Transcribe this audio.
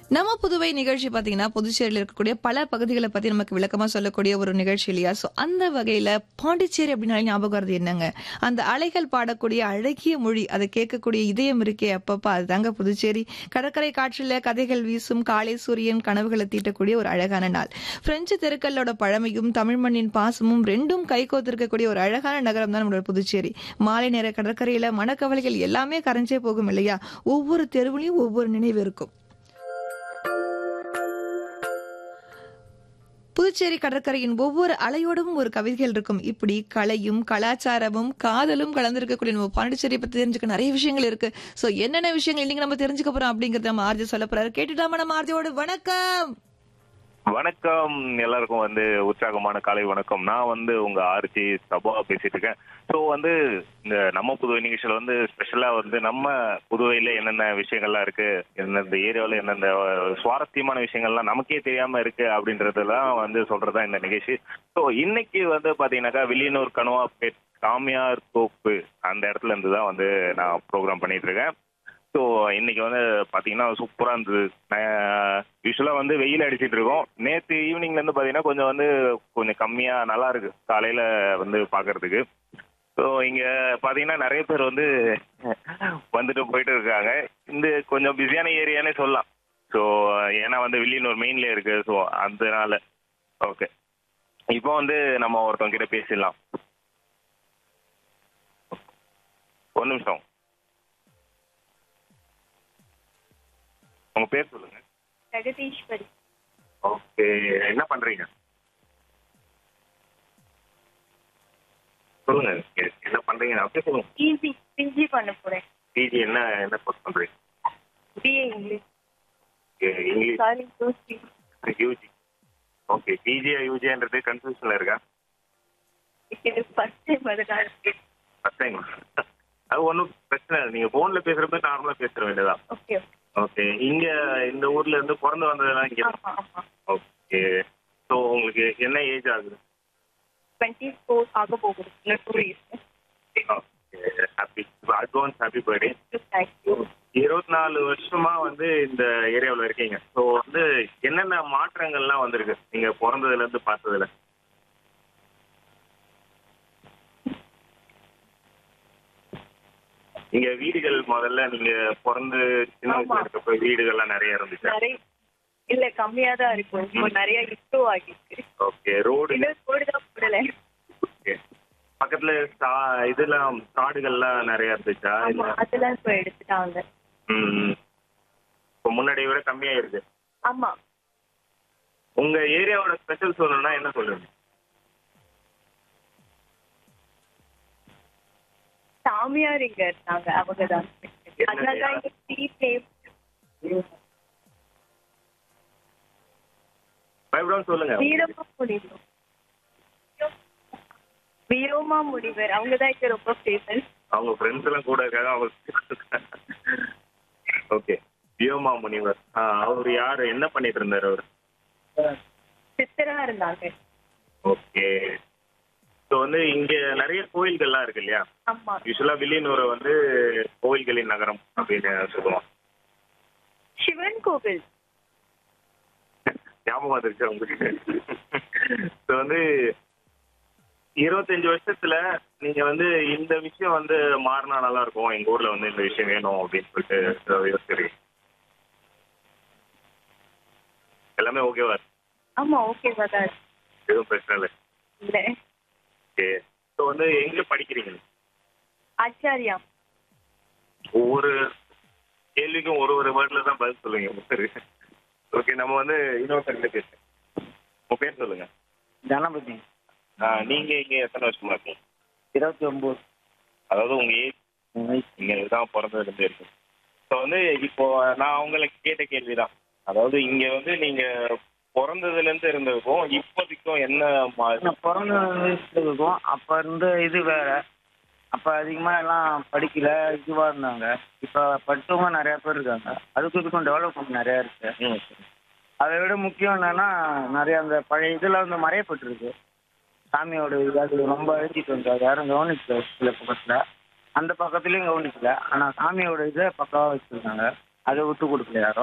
நம்ம புதுவை நிகழ்ச்சி பாத்தீங்கன்னா புதுச்சேரியில் இருக்கக்கூடிய பல பகுதிகளை பத்தி நமக்கு விளக்கமா சொல்லக்கூடிய ஒரு நிகழ்ச்சி இல்லையா சோ அந்த வகையில பாண்டிச்சேரி அப்படின்னாலே ஞாபகம் வருது என்னங்க அந்த அலைகள் பாடக்கூடிய அழகிய மொழி அதை கேட்கக்கூடிய இதயம் இருக்கே அப்பப்ப அதுதாங்க புதுச்சேரி கடற்கரை காற்றில கதைகள் வீசும் காலை சூரியன் கனவுகளை தீட்டக்கூடிய ஒரு அழகான நாள் பிரெஞ்சு தெருக்களோட பழமையும் தமிழ் மண்ணின் பாசமும் ரெண்டும் கைகோத்திருக்கக்கூடிய ஒரு அழகான நகரம் தான் நம்மளோட புதுச்சேரி மாலை நேர கடற்கரையில மனக்கவலைகள் எல்லாமே கரைஞ்சே போகும் இல்லையா ஒவ்வொரு தெருவுலையும் ஒவ்வொரு நினைவு இருக்கும் புதுச்சேரி கடற்கரையின் ஒவ்வொரு அலையோடும் ஒரு கவிதைகள் இருக்கும் இப்படி கலையும் கலாச்சாரமும் காதலும் கலந்திருக்கக்கூடிய நம்ம பாண்டிச்சேரியை பத்தி தெரிஞ்சுக்க நிறைய விஷயங்கள் இருக்கு சோ என்னென்ன விஷயங்கள் இன்னைக்கு நம்ம தெரிஞ்சுக்க போறோம் அப்படிங்கறத நம்ம ஆர்ஜி சொல்ல போறாரு கேட்டுட்டாம நம்ம ஆர்ஜியோட வணக்கம் வணக்கம் எல்லாருக்கும் வந்து உற்சாகமான காலை வணக்கம் நான் வந்து உங்க ஆர்ஜி சபா பேசிட்டு இருக்கேன் ஸோ வந்து இந்த நம்ம புதுவை நிகழ்ச்சியில வந்து ஸ்பெஷலா வந்து நம்ம புதுவையில என்னென்ன விஷயங்கள்லாம் இருக்கு எந்தெந்த ஏரியாவில் எந்தெந்த சுவாரஸ்யமான விஷயங்கள்லாம் நமக்கே தெரியாம இருக்கு அப்படின்றதெல்லாம் வந்து சொல்றதா இந்த நிகழ்ச்சி ஸோ இன்னைக்கு வந்து பாத்தீங்கன்னாக்கா வில்லியனூர் கணுவாப்பேட் காமியார் தோப்பு அந்த இடத்துல இருந்து தான் வந்து நான் ப்ரோக்ராம் பண்ணிட்டு இருக்கேன் ஸோ இன்னைக்கு வந்து பார்த்தீங்கன்னா சூப்பராக இருந்தது யூஸ்வலாக வந்து வெயில் அடிச்சிட்டு இருக்கோம் நேற்று ஈவினிங்ல இருந்து பார்த்தீங்கன்னா கொஞ்சம் வந்து கொஞ்சம் கம்மியாக நல்லா இருக்கு காலையில் வந்து பார்க்கறதுக்கு ஸோ இங்கே பார்த்தீங்கன்னா நிறைய பேர் வந்து வந்துட்டு போயிட்டு இருக்காங்க இந்த கொஞ்சம் பிஸியான ஏரியானே சொல்லலாம் ஸோ ஏன்னா வந்து வில்லியனூர் மெயின்ல இருக்கு ஸோ அதனால ஓகே இப்போ வந்து நம்ம ஒருத்தவங்க கிட்ட பேசிடலாம் ஒரு நிமிஷம் உங்க பேர் சொல்லுங்க ஜெகதீஸ்வரி ஓகே என்ன பண்றீங்க சொல்லுங்க நீங்க என்ன பண்றீங்க அப்படியே சொல்லுங்க பிஜி பிஜி பண்ண போறேன் பிஜி என்ன என்ன கோர்ஸ் பண்றீங்க BA English Okay, English sorry UC UG okay பிஜியா யூஜின்றது கன்ஃபியூஷன்ல இருக்கா இது ஃபர்ஸ்ட் டைம் அதுதான் இருக்கு ஃபர்ஸ்ட் டைம் அது ஒன்றும் பிரச்சனை இல்லை நீங்க போன்ல பேசுறப்ப நார்மலா பேசுற வேண்டியதான் ஓகே ஓகே இங்க இந்த ஊர்ல இருந்து பிறந்து வந்ததெல்லாம் இங்க ஆமா ஆமா ஓகே ஸோ உங்களுக்கு என்ன ஏஜ் ஆகுது டுவெண்ட்டி ஃபோர் ஆக போகுது இன்னும் two years okay happy advance happy birthday thank you இருபத்தி நாலு வருஷமா வந்து இந்த ஏரியாவில் இருக்கீங்க ஸோ வந்து என்னென்ன மாற்றங்கள்லாம் வந்திருக்கு நீங்க பிறந்ததுல இருந்து பார்த்ததுல இங்க வீடுகள் முதல்ல நீங்க பிறந்து சின்ன வயசுல ஆமா. இருக்கப்ப வீடுகள்லாம் நிறைய இருந்துச்சு நிறைய இல்ல கம்மியா தான் இருக்கும் இப்போ நிறைய இம்ப்ரூவ் ஆகிருக்கு ஓகே ரோடு இன்னும் கோடு தான் போடல ஓகே பக்கத்துல சா- இதெல்லாம் காடுகள்லாம் நிறைய இருந்துச்சா ஆமா இல்ல அதெல்லாம் இப்போ எடுத்துட்டாங்க ம் இப்போ முன்னாடியை விட கம்மியா இருக்கு ஆமா உங்க ஏரியாவோட ஸ்பெஷல் சொல்லணும்னா என்ன சொல்லுங்க சாமியார் இங்க இருந்தாங்க அவங்க தான் அதனாலதான் இங்க டீ பிளேஸ் பயப்படாம சொல்லுங்க வீரமா முடிவர் வீரோமா முடிவர் அவங்க தான் இங்க ரொம்ப ஃபேமஸ் அவங்க ஃப்ரெண்ட்ஸ் எல்லாம் கூட இருக்காங்க அவங்க ஓகே வியோமா முனிவர் ஆ, அவர் யாரு என்ன பண்ணிட்டு இருந்தாரு அவர் சித்தரா இருந்தாங்க ஓகே ஸோ வந்து இங்க நிறைய கோயில்கள்லாம் இருக்கு இல்லையா ஆமா யூஸ்வலா வில்லியனூரை வந்து கோயில்களின் நகரம் அப்படின்னு சொல்லுவோம் சிவன் கோவில் ஞாபகம் வந்துருச்சு உங்களுக்கு ஸோ வந்து இருபத்தஞ்சு வருஷத்துல நீங்க வந்து இந்த விஷயம் வந்து மாறினா நல்லா இருக்கும் எங்க ஊர்ல வந்து இந்த விஷயம் வேணும் அப்படின்னு சொல்லிட்டு யோசிக்கிறீங்க எல்லாமே ஓகேவா ஆமா ஓகேவா தான் இருக்கு. எதுவும் பிரச்சனை இல்லை இல்ல ஓகே ஸோ வந்து எங்க படிக்கிறீங்க ஆச்சாரியா ஒவ்வொரு கேள்விக்கும் ஒரு ஒரு வேர்ட்ல தான் பதில் சொல்லுங்க சரி ஓகே நம்ம வந்து இன்னொருத்தர்கிட்ட பேசுறேன் உங்க பேர் சொல்லுங்க கணபதி ஆ, நீங்க இங்க எத்தனை வருஷமா இருக்கீங்க இருபத்தி ஒன்பது அதாவது உங்க ஏஜ் இங்க தான் பிறந்ததுல இருந்து இருக்கு ஸோ வந்து இப்போ நான் உங்களுக்கு கேட்ட கேள்விதான் அதாவது இங்க வந்து நீங்க பிறந்ததுல இருந்து இருந்ததுக்கும் இப்போதைக்கும் என்ன மா- நான் பிறந்த வயசுக்கும் அப்ப இருந்த இது வேற அப்ப அதிகமா எல்லாம் படிக்கல இதுவா இருந்தாங்க இப்ப படிச்சவங்க நிறைய பேர் இருக்காங்க அதுக்கு இதுக்கும் டெவலப்மெண்ட் நிறைய இருக்கு ம். அதை விட முக்கியம் என்னன்னா நிறைய அந்த பழைய இதுல வந்து மறையப்பட்டிருக்கு சாமியோட இது அது ரொம்ப எழுதிட்டு வந்தாங்க யாரும் கவனிக்கல சில பக்கத்துல அந்த பக்கத்துலயும் கவனிக்கல ஆனா சாமியோட இதை பக்காவா வச்சிருக்காங்க அதை விட்டு கொடுக்கல யாரும்